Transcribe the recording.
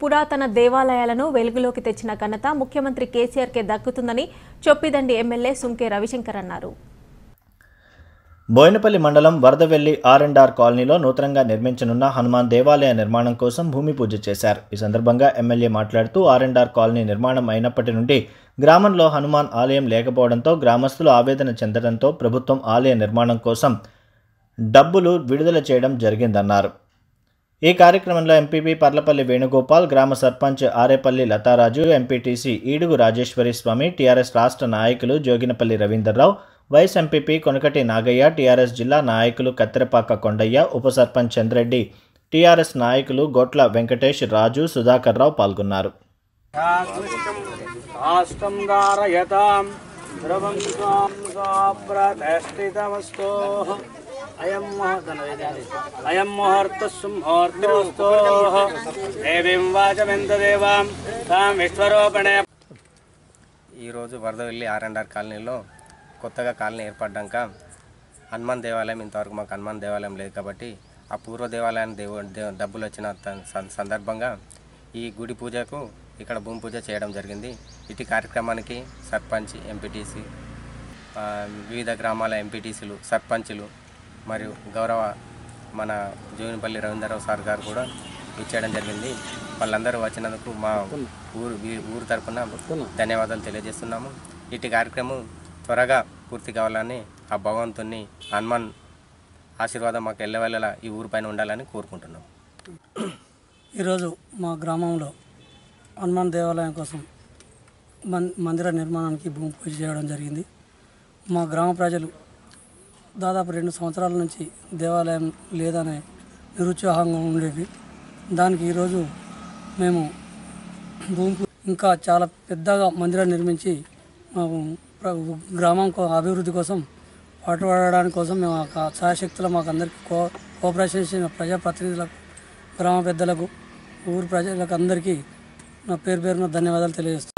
పురాతన దేవాలయాలను వెలుగులోకి తెచ్చిన ఘనత ముఖ్యమంత్రి కేసీఆర్కే దక్కుతుందని చొప్పిదండి ఎమ్మెల్యే సుంకే రవిశంకర్ అన్నారు బోయినపల్లి మండలం వరదవెల్లి ఆర్ అండ్ ఆర్ కాలనీలో నూతనంగా నిర్మించనున్న హనుమాన్ దేవాలయ నిర్మాణం కోసం భూమి పూజ చేశారు ఈ సందర్భంగా ఎమ్మెల్యే మాట్లాడుతూ ఆర్ అండ్ ఆర్ కాలనీ నిర్మాణం అయినప్పటి నుండి గ్రామంలో హనుమాన్ ఆలయం లేకపోవడంతో గ్రామస్తులు ఆవేదన చెందడంతో ప్రభుత్వం ఆలయ నిర్మాణం కోసం డబ్బులు విడుదల చేయడం జరిగిందన్నారు ఈ కార్యక్రమంలో ఎంపీపీ పర్లపల్లి వేణుగోపాల్ గ్రామ సర్పంచ్ ఆరేపల్లి లతారాజు ఎంపీటీసీ ఈడుగు రాజేశ్వరి స్వామి టీఆర్ఎస్ రాష్ట్ర నాయకులు Joginapalli Ravinderrao vice MPP Konakati Nagaiah TRS జిల్లా నాయకులు కత్తెరపాక కొండయ్య ఉప సర్పంచ్ చంద్రెడ్డి టీఆర్ఎస్ నాయకులు గొట్ల వెంకటేష్ రాజు సుధాకర్ రావు పాల్గొన్నారు కాష్టం ధారయతాం ద్రవం సాప్రతిష్ఠితమస్తో అయం అయం ముహూర్త సుముహూర్తమస్తో దేవీం వాచమెంతదేవాం తాం విశ్వరూపణే ఈరోజు వరదవెల్లి ఆర్ అండ్ ఆర్ కాలనీలో కొత్తగా కాలనీ ఏర్పడ్డాక హనుమాన్ దేవాలయం ఇంతవరకు మాకు హనుమాన్ దేవాలయం లేదు కాబట్టి ఆ పూర్వ దేవాలయాన్ని దేవు దే- డబ్బులు వచ్చిన త- సం- సందర్భంగా ఈ గుడి పూజకు ఇక్కడ భూమి పూజ చేయడం జరిగింది ఇటు కార్యక్రమానికి సర్పంచ్ ఎంపీటీసీ ఆ, వివిధ గ్రామాల ఎంపీటీసీలు సర్పంచులు మరియు గౌరవ మన జోగినపల్లి రవీంద్రరావు సార్ గారు కూడా ఇచ్చేయడం జరిగింది వాళ్ళందరూ వచ్చినందుకు మా ఊరు వీ- ఊరు తరపున ధన్యవాదాలు తెలియజేస్తున్నాము ఇటు కార్యక్రమం త్వరగా పూర్తి కావాలని ఆ భగవంతుని హనుమాన్ ఆశీర్వాదం మాకు ఎల్లవెల్లలా ఈ ఊరు పైన ఉండాలని కోరుకుంటున్నాం ఈరోజు మా గ్రామంలో హనుమాన్ దేవాలయం కోసం మన్ మందిర నిర్మాణానికి భూమి పూజ చేయడం జరిగింది మా గ్రామ ప్రజలు దాదాపు రెండు సంవత్సరాల నుంచి దేవాలయం లేదనే నిరుత్సాహంగా ఉండేది దానికి ఈరోజు మేము భూమి పూ- ఇంకా చాలా పెద్దగా మందిరం నిర్మించి మా ప్ర- గ్రామం కో- అభివృద్ధి కోసం పాటుపడడానికి కోసం మేము ఆ సహాయశక్తులు మాకు అందరికీ కో కోఆపరేషన్ చేసిన ప్రజాప్రతినిధులకు గ్రామ పెద్దలకు ఊరు ప్రజలకు అందరికీ నా పేరు పేరున ధన్యవాదాలు తెలియజేస్తున్నాను